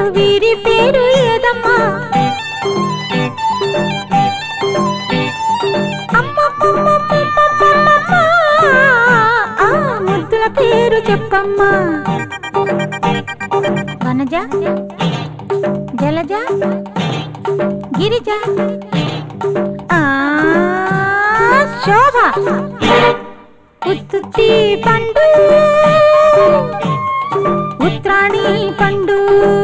వీరి పేరు ఏదమ్మా అమ్మమ్మమ్మమ్మమ్మమ్మమ్మ. ఆ ముద్దుల పేరు చెప్పమ్మా వనజ జలజ గిరిజ ఆ శోభ ఉత్తుత్తి పండు ఉత్రాణి పండు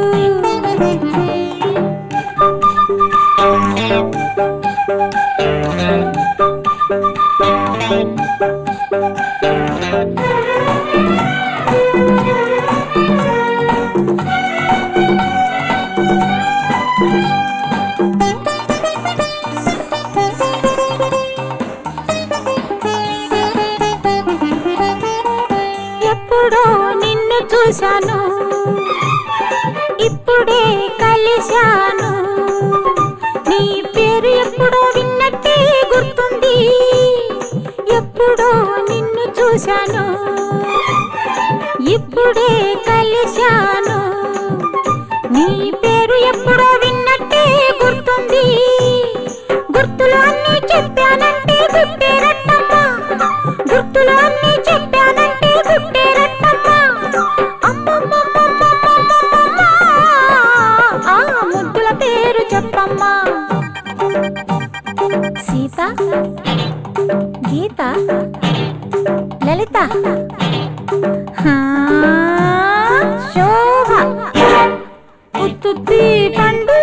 ఎప్పుడో నిన్ను చూశాను ఇప్పుడే కలిశాను నీ పేరు ఎప్పుడో విన్నట్టే గుర్తుంది ఎప్పుడో నిన్ను చూశాను ఇప్పుడే కలిశాను నీ పేరు ఎప్పుడో విన్నట్టే గుర్తుంది గుర్తులు అన్నీ చెప్పానంటే గుట్టేరట్టమ్మా గుర్తులు అన్నీ చెప్పానంటే గుట్టేరట్టమ్మా అమ్మమ్మమ్మమ్మమ్మమ్మమ్మ. ఆ ముద్దుల పేరు చెప్పమ్మా సీత గీత లలిత హా, శోభ ఉత్తుత్తి పండు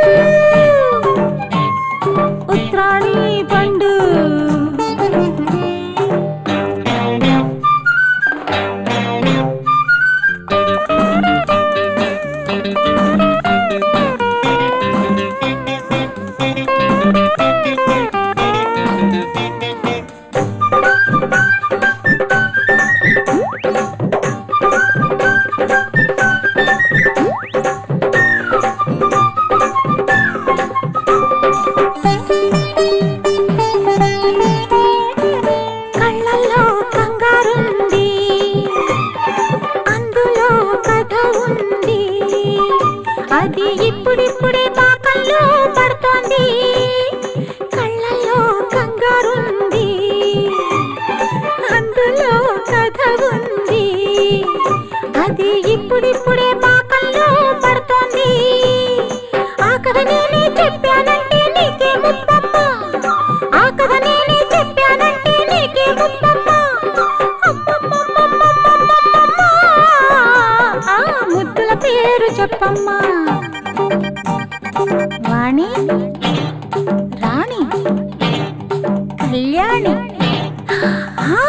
ఉత్రాణి పండు కళ్ళల్లో కంగారుంది అందులో కథ ఉంది అది ఇప్పుడిప్పుడే పాకల్లో పడుతోంది కళ్ళల్లో కంగారుంది అందులో కథ ఉంది అది ఇప్పుడిప్పుడే పాకల్లో పడుతోంది ఆ కథ నేనే చెప్పానంటే నీకే ముప్పమ్మ ఆ కథ నేనే చెప్పానంటే నీకే ముప్పమ్మ అమ్మమ్మమ్మమ్మమ్మమ్మమ్మ. ఆ ముద్దుల పేరు చెప్పమ్మా వాణి రాణి కళ్యాణి ఆ,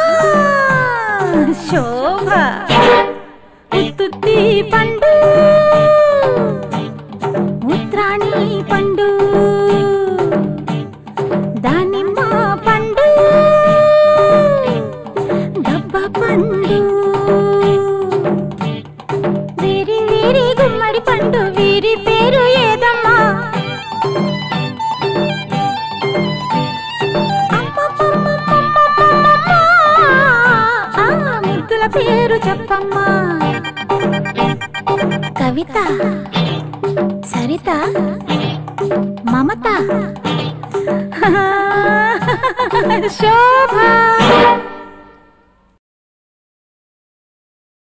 శోభ ఉత్తుత్తి పండు ఉత్రాణి పండు దానిమ్మ పండు దబ్బ పండు వీరి వీరి గుమ్మడి పండు వీరి పేరు ఏదమ్మా అమ్మమ్మమ్మమ్మమ్మమ్మమ్మ. ఆ ముద్దుల పేరు చెప్పమ్మా కవిత సరిత మమత శోభ